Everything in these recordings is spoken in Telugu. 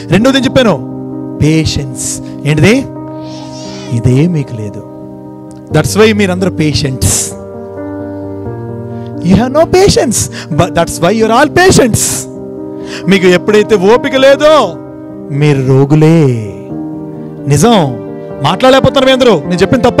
రెండోది ఏం చెప్పాను పేషెన్స్ ఏంటిది ఇదే మీకు లేదు దట్స్ వై మీరందరూ patients you have no patience but that's why you're all patients మీకు ఎప్పుడైతే ఓపిక లేదో మీరు రోగులే నిజం మాట్లాడలేకపోతున్నారు మీ అందరూ నేను చెప్పిన తప్ప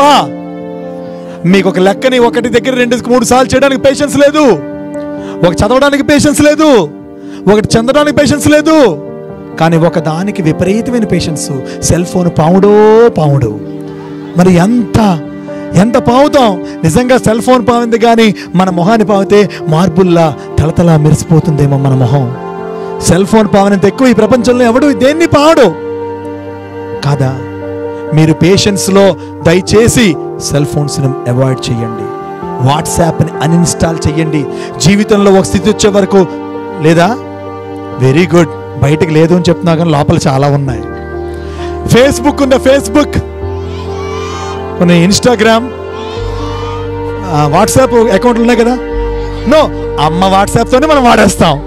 మీకు ఒక లెక్కని ఒకటి దగ్గర రెండు మూడు సార్లు చేయడానికి పేషెన్స్ లేదు ఒక చదవడానికి పేషెన్స్ లేదు ఒకటి చెందడానికి పేషెన్స్ లేదు కానీ ఒక దానికి విపరీతమైన పేషెన్స్ సెల్ ఫోన్ పావుడో పావుడు మరి ఎంత ఎంత పావుతాం నిజంగా సెల్ ఫోన్ పావింది కానీ మన మొహాన్ని పావితే మార్బుల్లా తలతలా మెరిసిపోతుందేమో మన మొహం సెల్ ఫోన్ పావనంత ఎక్కువ ఈ ప్రపంచంలో ఎవడు దేన్ని పాడు కాదా మీరు పేషెన్స్లో దయచేసి సెల్ ఫోన్స్ని అవాయిడ్ చేయండి వాట్సాప్ని అన్ఇన్స్టాల్ చేయండి జీవితంలో ఒక స్థితి వచ్చే వరకు లేదా వెరీ గుడ్ బయటకు లేదు అని చెప్తున్నా కానీ లోపల చాలా ఉన్నాయి ఫేస్బుక్ ఉందా ఫేస్బుక్ కొన్ని ఇన్స్టాగ్రామ్ వాట్సాప్ అకౌంట్లు ఉన్నాయి కదా నో అమ్మ వాట్సాప్తోనే మనం వాడేస్తాం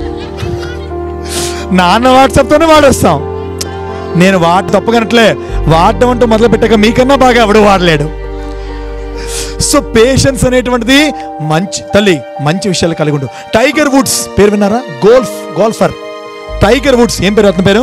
నాన్న వాట్సాప్తోనే వాడేస్తాం నేను వాడ తప్పగనట్లే వాడడం అంటూ మొదలు పెట్టాక మీకన్నా బాగా ఎవడు వాడలేడు సో పేషెన్స్ అనేటువంటిది మంచి తల్లి మంచి విషయాలు కలిగి ఉండు టైగర్ వుడ్స్ పేరు విన్నారా గోల్ఫ్ గోల్ఫర్ టైగర్ వుడ్స్ ఏం పేరు అతని పేరు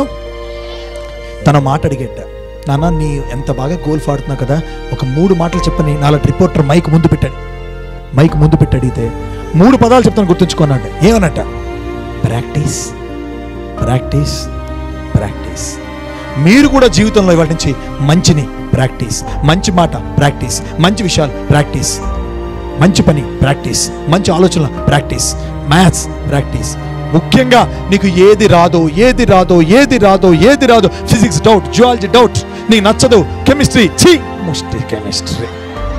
తన మాట అడిగేట నాన్న నీ ఎంత బాగా గోల్ఫ్ ఆడుతున్నావు కదా ఒక మూడు మాటలు చెప్పని నాలుగు రిపోర్టర్ మైక్ ముందు పెట్టాడు మైక్ ముందు పెట్టి అడిగితే మూడు పదాలు చెప్తాను గుర్తుంచుకున్నాడు ఏమన్నట్ట ప్రాక్టీస్ ప్రాక్టీస్ ప్రాక్టీస్ మీరు కూడా జీవితంలో ఇవాటి నుంచి మంచిని ప్రాక్టీస్ మంచి మాట ప్రాక్టీస్ మంచి విషయాలు ప్రాక్టీస్ మంచి పని ప్రాక్టీస్ మంచి ఆలోచనలు ప్రాక్టీస్ మ్యాథ్స్ ప్రాక్టీస్ ముఖ్యంగా నీకు ఏది రాదో ఏది రాదో ఏది రాదో ఏది రాదో ఫిజిక్స్ డౌట్ జువాలజీ డౌట్ నీకు నచ్చదు కెమిస్ట్రీ ఛీ ముష్టి కెమిస్ట్రీ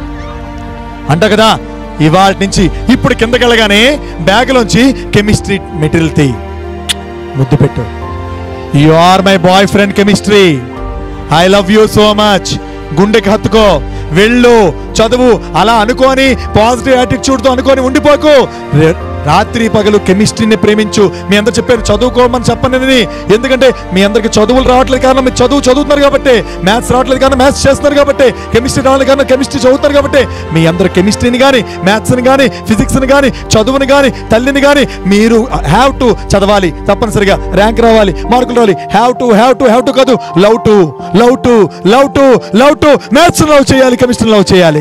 అంట కదా ఇవాళ నుంచి ఇప్పుడు కిందకి వెళ్ళగానే బ్యాగ్లోంచి కెమిస్ట్రీ మెటీరియల్ తీ ముద్దు పెట్టు you are my boyfriend chemistry I love you so much గుండెకి హత్తుకో వెళ్ళు చదువు అలా అనుకోని పాజిటివ్ యాటిట్యూడ్ తో అనుకొని ఉండిపోకు రే- రాత్రి పగలు కెమిస్ట్రీని ప్రేమించు మీ అందరు చెప్పారు చదువుకోమని చెప్పనని ఎందుకంటే మీ అందరికి చదువులు రావట్లేదు కారణం మీరు చదువు చదువుతున్నారు కాబట్టి మ్యాథ్స్ రావట్లేదు కారణం మ్యాథ్స్ చేస్తున్నారు కాబట్టి కెమిస్ట్రీ రావట్లేదు కారణం కెమిస్ట్రీ చదువుతారు కాబట్టి మీ అందరు కెమిస్ట్రీని కానీ మ్యాథ్స్ని కానీ ఫిజిక్స్ని కానీ చదువుని కానీ తల్లిని కానీ మీరు హ్యావ్ టు చదవాలి తప్పనిసరిగా ర్యాంక్ రావాలి మార్కులు రావాలి have to have to have to కాదు love to love to love to love to maths love చేయాలి కెమిస్ట్రీ లవ్ చేయాలి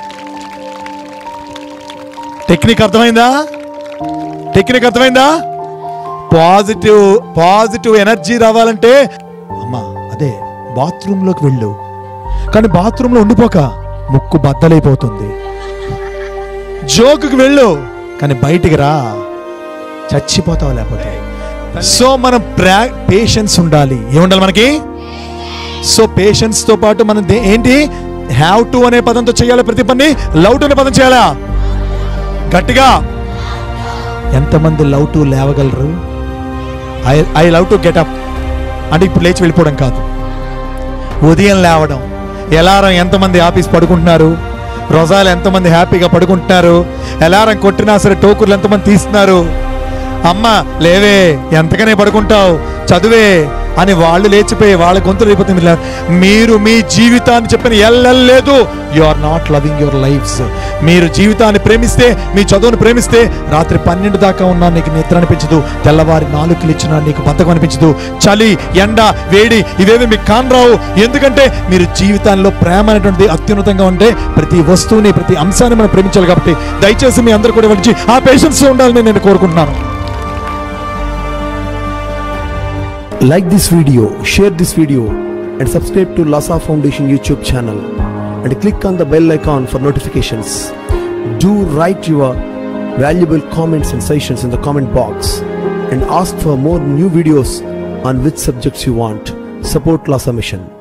టెక్నిక్ అర్థమైందా టెక్నిక్ అర్థమైందా పాజిటివ్ పాజిటివ్ ఎనర్జీ రావాలంటే అమ్మా అదే బాత్రూంలోకి వెళ్ళు కానీ బాత్రూంలో ఉండిపోక ముక్కు బద్దలైపోతుంది జోకుకి వెళ్ళు కానీ బయటికి రా చచ్చిపోతావు లేకపోతే సో మనం ప్రా పేషెన్స్ ఉండాలి ఏముండాలి మనకి సో పేషెన్స్ తో పాటు మనం దే- ఏంటి హ్యావ్ టు అనే పదంతో చేయాలి ప్రతి పని లవ్ టు అనే పదం చేయాలా గట్టిగా ఎంతమంది లవ్ టు లేవగలరు I I love to get up అంటే ఇప్పుడు లేచి వెళ్ళిపోవడం కాదు ఉదయం లేవడం ఎలారం ఎంతమంది ఆఫీస్ పడుకుంటున్నారు రోజాలు ఎంతమంది హ్యాపీగా పడుకుంటున్నారు ఎలారం కొట్టినా సరే టోకుర్లు ఎంతమంది తీస్తున్నారు అమ్మ లేవే ఎంతగానే పడుకుంటావు చదువే అని వాళ్ళు లేచిపోయి వాళ్ళ గొంతులు అయిపోతుంది మీరు లే- మీరు మీ జీవితాన్ని చెప్పిన ఎల్లలేదు you are not loving your lifes మీరు జీవితాన్ని ప్రేమిస్తే మీ చదువును ప్రేమిస్తే రాత్రి పన్నెండు దాకా ఉన్నా నీకు నిద్ర అనిపించదు తెల్లవారి నాలుగులు ఇచ్చినా నీకు బద్ధకం అనిపించదు చలి ఎండ వేడి ఇవేవి మీకు కానరావు ఎందుకంటే మీరు జీవితాల్లో ప్రేమ అనేటువంటిది అత్యున్నతంగా ఉంటే ప్రతి వస్తువుని ప్రతి అంశాన్ని మనం ప్రేమించాలి కాబట్టి దయచేసి మీ అందరూ కూడా వచ్చి ఆ పేషెన్స్ ఉండాలని నేను కోరుకుంటున్నాను Like this video, share this video, and subscribe to Lasa Foundation YouTube channel. And click on the bell icon for notifications. Do write your valuable comments and suggestions in the comment box and ask for more new videos on which subjects you want. Support Lasa Mission.